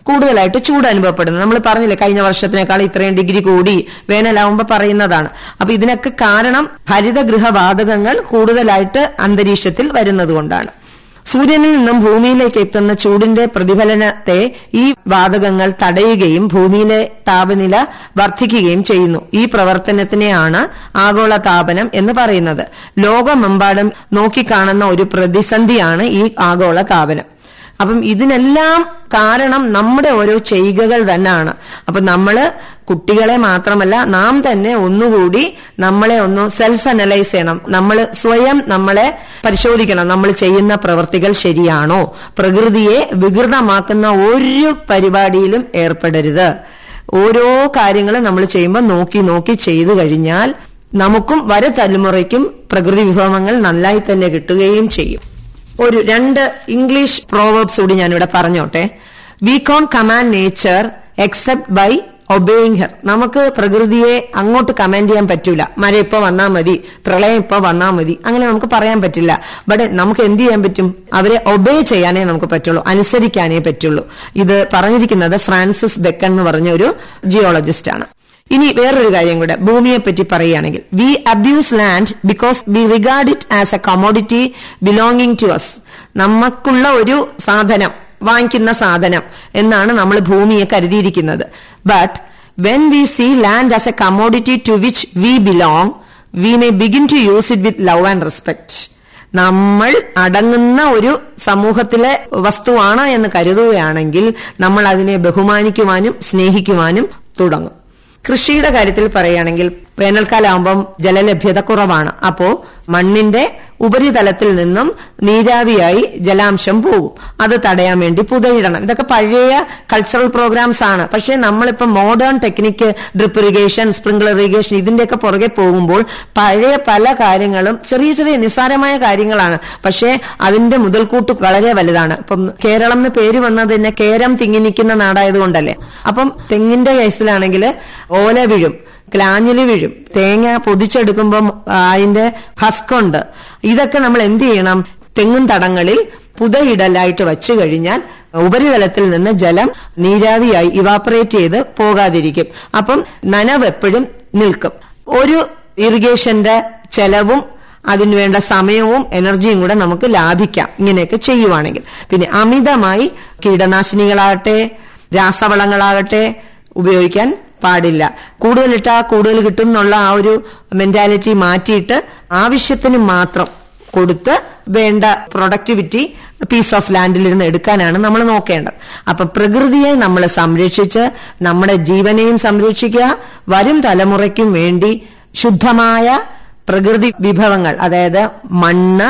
കൂടുതലായിട്ട് ചൂട് അനുഭവപ്പെടുന്നത് നമ്മൾ പറഞ്ഞില്ലേ കഴിഞ്ഞ വർഷത്തിനേക്കാൾ ഇത്രയും ഡിഗ്രി കൂടി വേനലാവുമ്പോൾ പറയുന്നതാണ് അപ്പൊ ഇതിനൊക്കെ കാരണം ഹരിതഗൃഹ വാതകങ്ങൾ കൂടുതലായിട്ട് അന്തരീക്ഷത്തിൽ വരുന്നത് കൊണ്ടാണ് സൂര്യനിൽ നിന്നും ഭൂമിയിലേക്ക് എത്തുന്ന ചൂടിന്റെ പ്രതിഫലനത്തെ ഈ വാതകങ്ങൾ തടയുകയും ഭൂമിയിലെ താപനില വർദ്ധിക്കുകയും ചെയ്യുന്നു ഈ പ്രവർത്തനത്തിനെയാണ് ആഗോള താപനം എന്ന് പറയുന്നത് ലോകമെമ്പാടും നോക്കിക്കാണുന്ന ഒരു പ്രതിസന്ധിയാണ് ഈ ആഗോള താപനം അപ്പം ഇതിനെല്ലാം കാരണം നമ്മുടെ ഓരോ ചെയ്യുകകൾ തന്നെയാണ് അപ്പൊ നമ്മള് കുട്ടികളെ മാത്രമല്ല നാം തന്നെ ഒന്നുകൂടി നമ്മളെ ഒന്ന് സെൽഫ് അനലൈസ് ചെയ്യണം നമ്മൾ സ്വയം നമ്മളെ പരിശോധിക്കണം നമ്മൾ ചെയ്യുന്ന പ്രവൃത്തികൾ ശരിയാണോ പ്രകൃതിയെ വികൃതമാക്കുന്ന ഒരു പരിപാടിയിലും ഏർപ്പെടരുത് ഓരോ കാര്യങ്ങളും നമ്മൾ ചെയ്യുമ്പോൾ നോക്കി നോക്കി ചെയ്തു കഴിഞ്ഞാൽ നമുക്കും വര തലമുറയ്ക്കും പ്രകൃതി വിഭവങ്ങൾ നന്നായി തന്നെ കിട്ടുകയും ചെയ്യും ഒരു രണ്ട് ഇംഗ്ലീഷ് പ്രോവേബ്സ് കൂടി ഞാനിവിടെ പറഞ്ഞോട്ടെ we can command nature except by obeying her നമുക്ക് പ്രകൃതിയെ അങ്ങോട്ട് കമാൻഡ് ചെയ്യാൻ പറ്റൂല മഴ ഇപ്പൊ വന്നാൽ മതി പ്രളയം ഇപ്പൊ വന്നാൽ മതി അങ്ങനെ നമുക്ക് പറയാൻ പറ്റില്ല ബട്ട് നമുക്ക് എന്ത് ചെയ്യാൻ പറ്റും അവരെ ഒബേ ചെയ്യാനേ നമുക്ക് പറ്റുള്ളൂ അനുസരിക്കാനേ പറ്റുള്ളൂ ഇത് പറഞ്ഞിരിക്കുന്നത് ഫ്രാൻസിസ് ബെക്കൺ എന്ന് പറഞ്ഞ ഒരു ജിയോളജിസ്റ്റ് ആണ് ഇനി വേറൊരു കാര്യം കൂടെ ഭൂമിയെ പറ്റി പറയുകയാണെങ്കിൽ we abuse land because we regard it as a commodity belonging to us നമുക്കുള്ള ഒരു സാധനം വാങ്ങിക്കുന്ന സാധനം എന്നാണ് നമ്മൾ ഭൂമിയെ കരുതിയിരിക്കുന്നത് but when we see land as a commodity to which we belong we may begin to use it with love and respect നമ്മൾ അടങ്ങുന്ന ഒരു സമൂഹത്തിലെ വസ്തുവാണ് എന്ന് കരുതുകയാണെങ്കിൽ നമ്മൾ അതിനെ ബഹുമാനിക്കുവാനും സ്നേഹിക്കുവാനും തുടങ്ങും കൃഷിയുടെ കാര്യത്തിൽ പറയുകയാണെങ്കിൽ വേനൽക്കാലാകുമ്പം ജലലഭ്യത കുറവാണ് അപ്പോ മണ്ണിന്റെ ഉപരിതലത്തിൽ നിന്നും നീരാവിയായി ജലാംശം പോകും അത് തടയാൻ വേണ്ടി പുതയിടണം ഇതൊക്കെ പഴയ കൾച്ചറൽ പ്രോഗ്രാംസ് ആണ് പക്ഷേ നമ്മളിപ്പോ modern technique drip irrigation sprinkler irrigation ഇതിന്റെയൊക്കെ പുറകെ പോകുമ്പോൾ പഴയ പല കാര്യങ്ങളും ചെറിയ ചെറിയ നിസ്സാരമായ കാര്യങ്ങളാണ് പക്ഷേ അതിന്റെ മുതൽക്കൂട്ട് വളരെ വലുതാണ് ഇപ്പം കേരളം എന്ന് പേര് വന്നത് തന്നെ കേരം തിങ്ങി നിൽക്കുന്ന നാടായതുകൊണ്ടല്ലേ അപ്പം തെങ്ങിന്റെ കേസിലാണെങ്കിൽ ഓല വീഴും ക്ലാഞ്ഞില് വീഴും തേങ്ങ പൊതിച്ചെടുക്കുമ്പം അതിന്റെ ഹസ്കുണ്ട് ഇതൊക്കെ നമ്മൾ എന്ത് ചെയ്യണം തെങ്ങും തടങ്ങളിൽ പുതയിടലായിട്ട് വച്ചു കഴിഞ്ഞാൽ ഉപരിതലത്തിൽ നിന്ന് ജലം നീരാവിയായി ഇവാപ്പറേറ്റ് ചെയ്ത് പോകാതിരിക്കും അപ്പം നനവ് എപ്പോഴും നിൽക്കും ഒരു ഇറിഗേഷന്റെ ചെലവും അതിനുവേണ്ട സമയവും എനർജിയും കൂടെ നമുക്ക് ലാഭിക്കാം ഇങ്ങനെയൊക്കെ ചെയ്യുവാണെങ്കിൽ പിന്നെ അമിതമായി കീടനാശിനികളാകട്ടെ രാസവളങ്ങളാകട്ടെ ഉപയോഗിക്കാൻ പാടില്ല കൂടുതലിട്ടാ കൂടുതൽ കിട്ടും എന്നുള്ള ആ ഒരു മെന്റാലിറ്റി മാറ്റിയിട്ട് ആവശ്യത്തിന് മാത്രം കൊടുത്ത് വേണ്ട പ്രൊഡക്ടിവിറ്റി പീസ് ഓഫ് ലാൻഡിൽ ഇരുന്ന് എടുക്കാനാണ് നമ്മൾ നോക്കേണ്ടത് അപ്പൊ പ്രകൃതിയെ നമ്മൾ സംരക്ഷിച്ച് നമ്മുടെ ജീവനെയും സംരക്ഷിക്കുക വരും തലമുറയ്ക്കും വേണ്ടി ശുദ്ധമായ പ്രകൃതി വിഭവങ്ങൾ അതായത് മണ്ണ്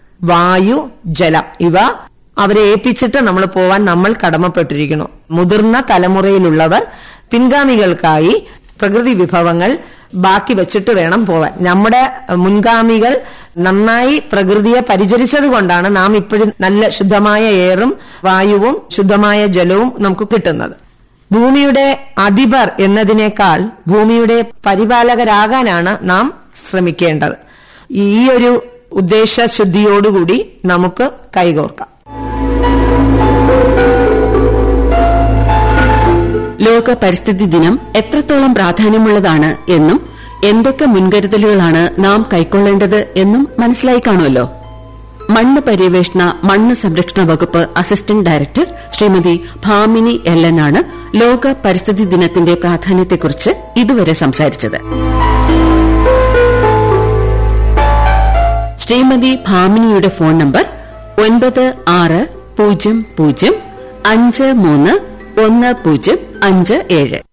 വായു ജലം ഇവ അവരെ ഏൽപ്പിച്ചിട്ട് നമ്മൾ പോവാൻ നമ്മൾ കടമപ്പെട്ടിരിക്കുന്നു മുതിർന്ന തലമുറയിലുള്ളവർ പിൻഗാമികൾക്കായി പ്രകൃതി വിഭവങ്ങൾ ബാക്കി വെച്ചിട്ട് വേണം പോവാൻ നമ്മുടെ മുൻഗാമികൾ നന്നായി പ്രകൃതിയെ പരിചരിച്ചത് കൊണ്ടാണ് നാം ഇപ്പോഴും നല്ല ശുദ്ധമായ എയറും വായുവും ശുദ്ധമായ ജലവും നമുക്ക് കിട്ടുന്നത് ഭൂമിയുടെ അധിപർ എന്നതിനേക്കാൾ ഭൂമിയുടെ പരിപാലകരാകാനാണ് നാം ശ്രമിക്കേണ്ടത് ഈ ഒരു ഉദ്ദേശശുദ്ധിയോടുകൂടി നമുക്ക് കൈകോർക്കാം ലോക പരിസ്ഥിതി ദിനം എത്രത്തോളം പ്രാധാന്യമുള്ളതാണ് എന്നും എന്തൊക്കെ മുൻകരുതലുകളാണ് നാം കൈക്കൊള്ളേണ്ടത് എന്നും മനസ്സിലായി കാണുമല്ലോ മണ്ണ് പര്യവേഷണ മണ്ണ് സംരക്ഷണ വകുപ്പ് അസിസ്റ്റന്റ് ഡയറക്ടർ ശ്രീമതി ഭാമിനി എല്ലനാണ് ലോക പരിസ്ഥിതി ദിനത്തിന്റെ പ്രാധാന്യത്തെക്കുറിച്ച് ഇതുവരെ സംസാരിച്ചത് ശ്രീമതി ഭാമിനിയുടെ ഫോൺ നമ്പർ ഒൻപത് ആറ് പൂജ്യം പൂജ്യം അഞ്ച് മൂന്ന് ഒന്ന് പൂജ്യം അഞ്ച് ഏഴ്